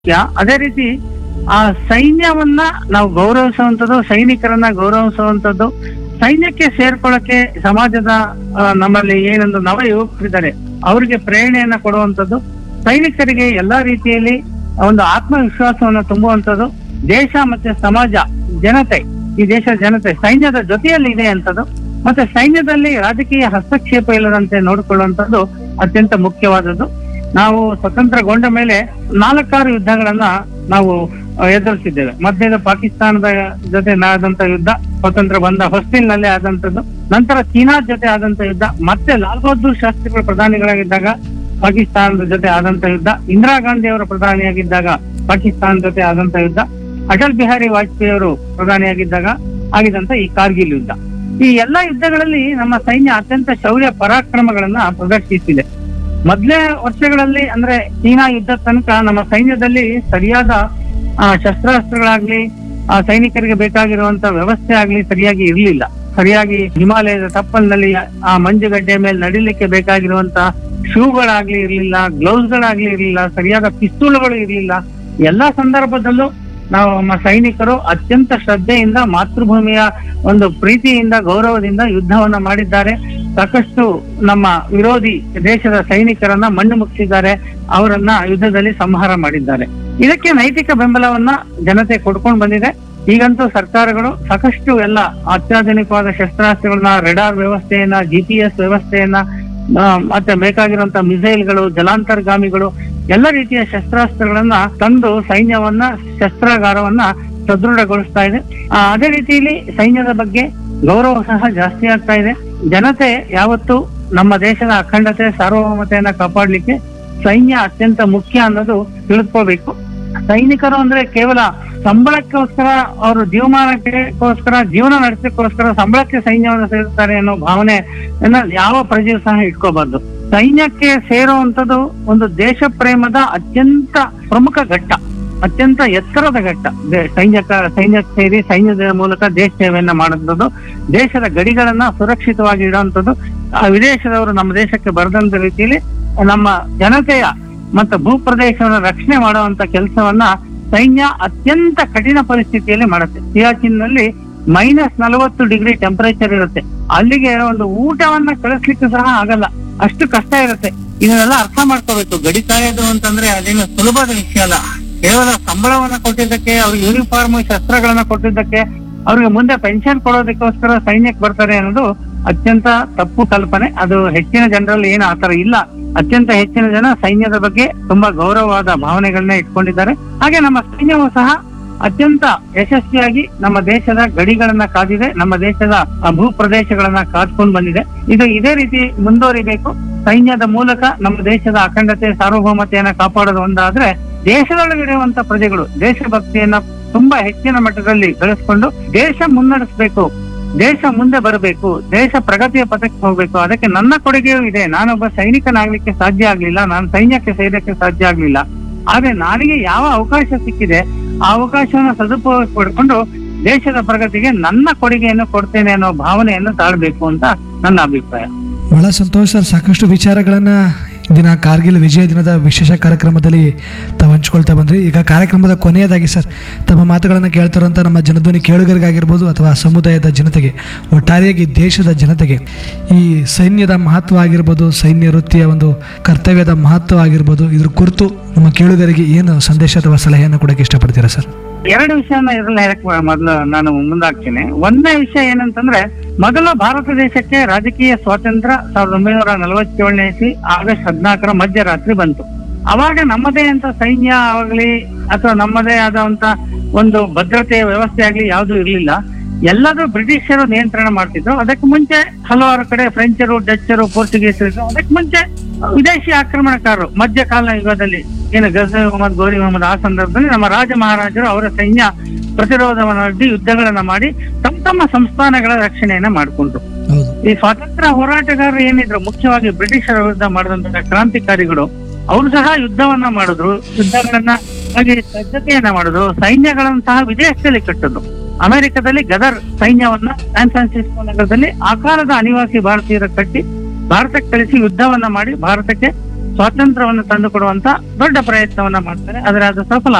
ಮುಖ್ಯ ಅದೇ ರೀತಿ ಆ ಸೈನ್ಯವನ್ನ ನಾವು ಗೌರವಿಸುವಂತದ್ದು ಸೈನಿಕರನ್ನ ಗೌರವಿಸುವಂತದ್ದು ಸೈನ್ಯಕ್ಕೆ ಸೇರ್ಕೊಳ್ಳಕ್ಕೆ ಸಮಾಜದ ಆ, ನಮ್ಮಲ್ಲಿ ಏನೊಂದು ನವ ಯುವಕರಿದ್ದಾರೆ ಅವರಿಗೆ ಪ್ರೇರಣೆಯನ್ನ ಕೊಡುವಂತದ್ದು ಸೈನಿಕರಿಗೆ ಎಲ್ಲಾ ರೀತಿಯಲ್ಲಿ ಒಂದು ಆತ್ಮವಿಶ್ವಾಸವನ್ನ ತುಂಬುವಂತದ್ದು ದೇಶ ಮತ್ತೆ ಸಮಾಜ ಜನತೆ ಈ ದೇಶದ ಜನತೆ ಸೈನ್ಯದ ಜೊತೆಯಲ್ಲಿ ಇದೆ ಅಂತದ್ದು ಮತ್ತೆ ಸೈನ್ಯದಲ್ಲಿ ರಾಜಕೀಯ ಹಸ್ತಕ್ಷೇಪ ಇಲ್ಲದಂತೆ ನೋಡಿಕೊಳ್ಳುವಂತದ್ದು ಅತ್ಯಂತ ಮುಖ್ಯವಾದದ್ದು ನಾವು ಸ್ವತಂತ್ರಗೊಂಡ ಮೇಲೆ ನಾಲ್ಕಾರು ಯುದ್ಧಗಳನ್ನ ನಾವು ಆ, ಎದುರಿಸಿದ್ದೇವೆ ಮಧ್ಯದ ಪಾಕಿಸ್ತಾನದ ಜೊತೆ ಆದಂತ ಯುದ್ಧ ಸ್ವತಂತ್ರ ಬಂದ ಹೊಸ್ತಿಲ್ನಲ್ಲೇ ಆದಂತದ್ದು ನಂತರ ಚೀನಾ ಜೊತೆ ಆದಂತ ಯುದ್ಧ ಮತ್ತೆ ಲಾಲ್ ಬಹದ್ದೂರ್ ಶಾಸ್ತ್ರಿಗಳು ಪ್ರಧಾನಿಗಳಾಗಿದ್ದಾಗ ಪಾಕಿಸ್ತಾನದ ಜೊತೆ ಆದಂತ ಯುದ್ಧ ಇಂದಿರಾ ಗಾಂಧಿ ಅವರು ಪ್ರಧಾನಿಯಾಗಿದ್ದಾಗ ಪಾಕಿಸ್ತಾನ ಜೊತೆ ಆದಂತ ಯುದ್ಧ ಅಟಲ್ ಬಿಹಾರಿ ವಾಜಪೇಯಿ ಅವರು ಪ್ರಧಾನಿಯಾಗಿದ್ದಾಗ ಆಗಿದಂತ ಈ ಕಾರ್ಗಿಲ್ ಯುದ್ಧ ಈ ಎಲ್ಲಾ ಯುದ್ಧಗಳಲ್ಲಿ ನಮ್ಮ ಸೈನ್ಯ ಅತ್ಯಂತ ಶೌರ್ಯ ಪರಾಕ್ರಮಗಳನ್ನ ಪ್ರದರ್ಶಿಸಿದೆ ಮೊದಲೇ ವರ್ಷಗಳಲ್ಲಿ ಅಂದ್ರೆ ಚೀನಾ ಯುದ್ಧ ತನಕ ನಮ್ಮ ಸೈನ್ಯದಲ್ಲಿ ಸರಿಯಾದ ಆ, ಶಸ್ತ್ರಾಸ್ತ್ರಗಳಾಗ್ಲಿ ಆ ಸೈನಿಕರಿಗೆ ಬೇಕಾಗಿರುವಂತ ವ್ಯವಸ್ಥೆ ಆಗ್ಲಿ ಸರಿಯಾಗಿ ಇರ್ಲಿಲ್ಲ ಸರಿಯಾಗಿ ಹಿಮಾಲಯದ ತಪ್ಪಲಿನಲ್ಲಿ ಆ ಮಂಜುಗಡ್ಡೆ ಮೇಲೆ ನಡಿಲಿಕ್ಕೆ ಬೇಕಾಗಿರುವಂತ ಶೂಗಳಾಗ್ಲಿ ಇರ್ಲಿಲ್ಲ ಗ್ಲೌಸ್ಗಳಾಗ್ಲಿ ಇರ್ಲಿಲ್ಲ ಸರಿಯಾದ ಪಿಸ್ತೂಲ್ಗಳು ಇರ್ಲಿಲ್ಲ ಎಲ್ಲಾ ಸಂದರ್ಭದಲ್ಲೂ ನಾವು ನಮ್ಮ ಸೈನಿಕರು ಅತ್ಯಂತ ಶ್ರದ್ಧೆಯಿಂದ ಮಾತೃಭೂಮಿಯ ಒಂದು ಪ್ರೀತಿಯಿಂದ ಗೌರವದಿಂದ ಯುದ್ಧವನ್ನ ಮಾಡಿದ್ದಾರೆ ಸಾಕಷ್ಟು ನಮ್ಮ ವಿರೋಧಿ ದೇಶದ ಸೈನಿಕರನ್ನ ಮಣ್ಣು ಮುಗಿಸಿದ್ದಾರೆ ಅವರನ್ನ ಯುದ್ಧದಲ್ಲಿ ಸಂಹಾರ ಮಾಡಿದ್ದಾರೆ ಇದಕ್ಕೆ ನೈತಿಕ ಬೆಂಬಲವನ್ನ ಜನತೆ ಕೊಡ್ಕೊಂಡು ಬಂದಿದೆ ಈಗಂತೂ ಸರ್ಕಾರಗಳು ಸಾಕಷ್ಟು ಎಲ್ಲ ಅತ್ಯಾಧುನಿಕವಾದ ಶಸ್ತ್ರಾಸ್ತ್ರಗಳನ್ನ ರೆಡಾರ್ ವ್ಯವಸ್ಥೆಯನ್ನ ಜಿ ಪಿ ಎಸ್ ವ್ಯವಸ್ಥೆಯನ್ನ ಆ, ಮತ್ತೆ ಬೇಕಾಗಿರುವಂತ ಮಿಸೈಲ್ಗಳು ಜಲಾಂತರ್ಗಾಮಿಗಳು ಎಲ್ಲ ರೀತಿಯ ಶಸ್ತ್ರಾಸ್ತ್ರಗಳನ್ನ ತಂದು ಸೈನ್ಯವನ್ನ ಶಸ್ತ್ರಾಗಾರವನ್ನ ಸದೃಢಗೊಳಿಸ್ತಾ ಇದೆ ಆ, ಅದೇ ರೀತಿಯಲ್ಲಿ ಸೈನ್ಯದ ಬಗ್ಗೆ ಗೌರವ ಸಹ ಜಾಸ್ತಿ ಆಗ್ತಾ ಇದೆ ಜನತೆ ಯಾವತ್ತು ನಮ್ಮ ದೇಶದ ಅಖಂಡತೆ ಸಾರ್ವಭೌಮತೆಯನ್ನ ಕಾಪಾಡ್ಲಿಕ್ಕೆ ಸೈನ್ಯ ಅತ್ಯಂತ ಮುಖ್ಯ ಅನ್ನೋದು ತಿಳಿದುಕೋಬೇಕು ಸೈನಿಕರು ಅಂದ್ರೆ ಕೇವಲ ಸಂಬಳಕ್ಕೋಸ್ಕರ ಅವರು ಜೀವಮಾನಕ್ಕೋಸ್ಕರ ಜೀವನ ನಡೆಸಕ್ಕೋಸ್ಕರ ಸಂಬಳಕ್ಕೆ ಸೈನ್ಯವನ್ನು ಸೇರುತ್ತಾರೆ ಅನ್ನೋ ಭಾವನೆ ಯಾವ ಪ್ರಜೆಯೂ ಸಹ ಇಟ್ಕೋಬಾರ್ದು ಸೈನ್ಯಕ್ಕೆ ಸೇರುವಂತದ್ದು ಒಂದು ದೇಶ ಪ್ರೇಮದ ಅತ್ಯಂತ ಪ್ರಮುಖ ಘಟ್ಟ ಅತ್ಯಂತ ಎತ್ತರದ ಘಟ್ಟ ದೇ- ಸೈನ್ಯಕ ಸೈನ್ಯಕ್ಕೆ ಸೇರಿ ಸೈನ್ಯದ ಮೂಲಕ ದೇಶ ಸೇವೆಯನ್ನ ಮಾಡುವಂಥದ್ದು ದೇಶದ ಗಡಿಗಳನ್ನ ಸುರಕ್ಷಿತವಾಗಿ ಇಡುವಂಥದ್ದು ಆ ವಿದೇಶದವರು ನಮ್ಮ ದೇಶಕ್ಕೆ ಬರದಂತ ರೀತಿಯಲ್ಲಿ ನಮ್ಮ ಜನತೆಯ ಮತ್ತು ಭೂ ಪ್ರದೇಶವನ್ನು ರಕ್ಷಣೆ ಮಾಡುವಂತ ಕೆಲಸವನ್ನ ಸೈನ್ಯ ಅತ್ಯಂತ ಕಠಿಣ ಪರಿಸ್ಥಿತಿಯಲ್ಲಿ ಮಾಡುತ್ತೆ ಸಿಯಾಚಿನ್ನಲ್ಲಿ ಮೈನಸ್ ನಲವತ್ತು ಡಿಗ್ರಿ ಟೆಂಪರೇಚರ್ ಇರುತ್ತೆ ಅಲ್ಲಿಗೆ ಒಂದು ಊಟವನ್ನ ಕಳಿಸ್ಲಿಕ್ಕೆ ಸಹ ಆಗಲ್ಲ ಅಷ್ಟು ಕಷ್ಟ ಇರುತ್ತೆ ಇದನ್ನೆಲ್ಲ ಅರ್ಥ ಮಾಡ್ಕೋಬೇಕು ಗಡಿ ಕಾಯೋದು ಅಂತಂದ್ರೆ ಅದೇನು ಸುಲಭದ ವಿಷಯ ಅಲ್ಲ ಕೇವಲ ಸಂಬಳವನ್ನ ಕೊಟ್ಟಿದ್ದಕ್ಕೆ ಅವ್ರ ಯೂನಿಫಾರ್ಮ್ ಶಸ್ತ್ರಗಳನ್ನ ಕೊಟ್ಟಿದ್ದಕ್ಕೆ ಅವ್ರಿಗೆ ಮುಂದೆ ಪೆನ್ಷನ್ ಕೊಡೋದಕ್ಕೋಸ್ಕರ ಸೈನ್ಯಕ್ಕೆ ಬರ್ತಾರೆ ಅನ್ನೋದು ಅತ್ಯಂತ ತಪ್ಪು ಕಲ್ಪನೆ ಅದು ಹೆಚ್ಚಿನ ಜನರಲ್ಲಿ ಏನು ಆತರ ಇಲ್ಲ ಅತ್ಯಂತ ಹೆಚ್ಚಿನ ಜನ ಸೈನ್ಯದ ಬಗ್ಗೆ ತುಂಬಾ ಗೌರವವಾದ ಭಾವನೆಗಳನ್ನ ಇಟ್ಕೊಂಡಿದ್ದಾರೆ ಹಾಗೆ ನಮ್ಮ ಸೈನ್ಯವು ಸಹ ಅತ್ಯಂತ ಯಶಸ್ವಿಯಾಗಿ ನಮ್ಮ ದೇಶದ ಗಡಿಗಳನ್ನ ಕಾದಿದೆ ನಮ್ಮ ದೇಶದ ಆ, ಭೂ ಪ್ರದೇಶಗಳನ್ನ ಕಾದ್ಕೊಂಡು ಬಂದಿದೆ ಇದು ಇದೇ ರೀತಿ ಮುಂದುವರಿಬೇಕು ಸೈನ್ಯದ ಮೂಲಕ ನಮ್ಮ ದೇಶದ ಅಖಂಡತೆ ಸಾರ್ವಭೌಮತೆಯನ್ನ ಕಾಪಾಡೋದು ಒಂದಾದ್ರೆ ದೇಶದೊಳಗಿರುವಂತ ಪ್ರಜೆಗಳು ದೇಶಭಕ್ತಿಯನ್ನ ತುಂಬಾ ಹೆಚ್ಚಿನ ಮಟ್ಟದಲ್ಲಿ ಬೆಳೆಸ್ಕೊಂಡು ದೇಶ ಮುನ್ನಡೆಸಬೇಕು ದೇಶ ಮುಂದೆ ಬರಬೇಕು ದೇಶ ಪ್ರಗತಿಯ ಪಥಕ್ಕೆ ಹೋಗ್ಬೇಕು ಅದಕ್ಕೆ ನನ್ನ ಕೊಡುಗೆಯೂ ಇದೆ ನಾನೊಬ್ಬ ಸೈನಿಕನಾಗ್ಲಿಕ್ಕೆ ಸಾಧ್ಯ ಆಗ್ಲಿಲ್ಲ ನಾನು ಸೈನ್ಯಕ್ಕೆ ಸೇರಕ್ಕೆ ಸಾಧ್ಯ ಆಗ್ಲಿಲ್ಲ ಆದ್ರೆ ನನಗೆ ಯಾವ ಅವಕಾಶ ಸಿಕ್ಕಿದೆ ಆ ಅವಕಾಶವನ್ನು ಸದುಪಯೋಗ ಪಡ್ಕೊಂಡು ದೇಶದ ಪ್ರಗತಿಗೆ ನನ್ನ ಕೊಡುಗೆಯನ್ನು ಕೊಡ್ತೇನೆ ಅನ್ನೋ ಭಾವನೆಯನ್ನು ತಾಳ್ಬೇಕು ಅಂತ ನನ್ನ ಅಭಿಪ್ರಾಯ ಬಹಳ ಸಂತೋಷ ಸರ್ ಸಾಕಷ್ಟು ವಿಚಾರಗಳನ್ನು ದಿನ ಕಾರ್ಗಿಲ್ ವಿಜಯ ದಿನದ ವಿಶೇಷ ಕಾರ್ಯಕ್ರಮದಲ್ಲಿ ತಾವು ಹಂಚ್ಕೊಳ್ತಾ ಬಂದ್ರಿ ಈಗ ಕಾರ್ಯಕ್ರಮದ ಕೊನೆಯದಾಗಿ ಸರ್ ತಮ್ಮ ಮಾತುಗಳನ್ನು ಕೇಳ್ತಿರೋಂಥ ನಮ್ಮ ಜನಧ್ವನಿ ಕೇಳುಗರಿಗಾಗಿರ್ಬೋದು ಅಥವಾ ಸಮುದಾಯದ ಜನತೆಗೆ ಒಟ್ಟಾರೆಯಾಗಿ ದೇಶದ ಜನತೆಗೆ ಈ ಸೈನ್ಯದ ಮಹತ್ವ ಆಗಿರ್ಬೋದು ಸೈನ್ಯ ವೃತ್ತಿಯ ಒಂದು ಕರ್ತವ್ಯದ ಮಹತ್ವ ಆಗಿರ್ಬೋದು ಇದ್ರ ಕುರಿತು ನಮ್ಮ ಕೇಳುಗರಿಗೆ ಏನು ಸಂದೇಶ ಅಥವಾ ಸಲಹೆಯನ್ನು ಕೊಡೋಕ್ಕೆ ಇಷ್ಟಪಡ್ತೀರಾ ಸರ್ ಎರಡು ವಿಷಯನ ಇದ್ರಲ್ಲಿ ಹೇಳಕ್ ಮೊದಲು ನಾನು ಮುಂದಾಗ್ತೀನಿ ಒಂದನೇ ವಿಷಯ ಏನಂತಂದ್ರೆ ಮೊದಲು ಭಾರತ ದೇಶಕ್ಕೆ ರಾಜಕೀಯ ಸ್ವಾತಂತ್ರ್ಯ ಸಾವಿರದ ಒಂಬೈನೂರ ನಲವತ್ತೇಳನೇ ಇಸ್ವಿ ಆಗಸ್ಟ್ ಹದಿನಾಲ್ಕರ ಮಧ್ಯರಾತ್ರಿ ಬಂತು ಅವಾಗ ನಮ್ಮದೇ ಅಂತ ಸೈನ್ಯ ಆಗಲಿ ಅಥವಾ ನಮ್ಮದೇ ಆದಂತ ಒಂದು ಭದ್ರತೆಯ ವ್ಯವಸ್ಥೆ ಆಗ್ಲಿ ಯಾವುದು ಇರಲಿಲ್ಲ ಎಲ್ಲದೂ ಬ್ರಿಟಿಷರು ನಿಯಂತ್ರಣ ಮಾಡ್ತಿದ್ರು ಅದಕ್ಕೆ ಮುಂಚೆ ಹಲವಾರು ಕಡೆ ಫ್ರೆಂಚರು ಡಚ್ಚರು ಪೋರ್ಚುಗೀಸರು ಇದ್ರು. ಅದಕ್ಕೆ ಮುಂಚೆ ವಿದೇಶಿ ಆಕ್ರಮಣಕಾರರು ಮಧ್ಯಕಾಲ ಯುಗದಲ್ಲಿ ಏನು ಗಜನಿ ಮೊಹಮ್ಮದ್ ಗೋರಿ ಮೊಹಮ್ಮದ್ ಆ ಸಂದರ್ಭದಲ್ಲಿ ನಮ್ಮ ರಾಜ ಮಹಾರಾಜರು ಅವರ ಸೈನ್ಯ ಪ್ರತಿರೋಧವನ್ನು ಅಡ್ಡಿ ಯುದ್ಧಗಳನ್ನ ಮಾಡಿ ತಮ್ಮ ತಮ್ಮ ಸಂಸ್ಥಾನಗಳ ರಕ್ಷಣೆಯನ್ನ ಮಾಡಿಕೊಂಡ್ರು ಹೌದು ಈ ಸ್ವಾತಂತ್ರ್ಯ ಹೋರಾಟಗಾರರು ಏನಿದ್ರು ಮುಖ್ಯವಾಗಿ ಬ್ರಿಟಿಷರ ವಿರುದ್ಧ ಮಾಡಿದಂತಹ ಕ್ರಾಂತಿಕಾರಿಗಳು ಅವರು ಸಹ ಯುದ್ಧವನ್ನ ಮಾಡಿದ್ರು ಯುದ್ಧಗಳನ್ನ ಹಾಗೆ ಸಜ್ಜತೆಯನ್ನ ಮಾಡಿದ್ರು ಸೈನ್ಯಗಳನ್ನು ಸಹ ವಿದೇಶದಲ್ಲಿ ಕಟ್ಟಿದ್ರು ಅಮೆರಿಕದಲ್ಲಿ ಗದರ್ ಸೈನ್ಯವನ್ನ ಸ್ಯಾನ್ ಫ್ರಾನ್ಸಿಸ್ಕೋ ನಗರದಲ್ಲಿ ಆ ಕಾಲದ ಅನಿವಾಸಿ ಭಾರತೀಯರ ಕಟ್ಟಿ ಭಾರತಕ್ಕೆ ಕಳಿಸಿ ಯುದ್ಧವನ್ನ ಮಾಡಿ ಭಾರತಕ್ಕೆ ಸ್ವಾತಂತ್ರ್ಯವನ್ನು ತಂದುಕೊಡುವಂತ ದೊಡ್ಡ ಪ್ರಯತ್ನವನ್ನ ಮಾಡ್ತಾರೆ ಆದ್ರೆ ಅದು ಸಫಲ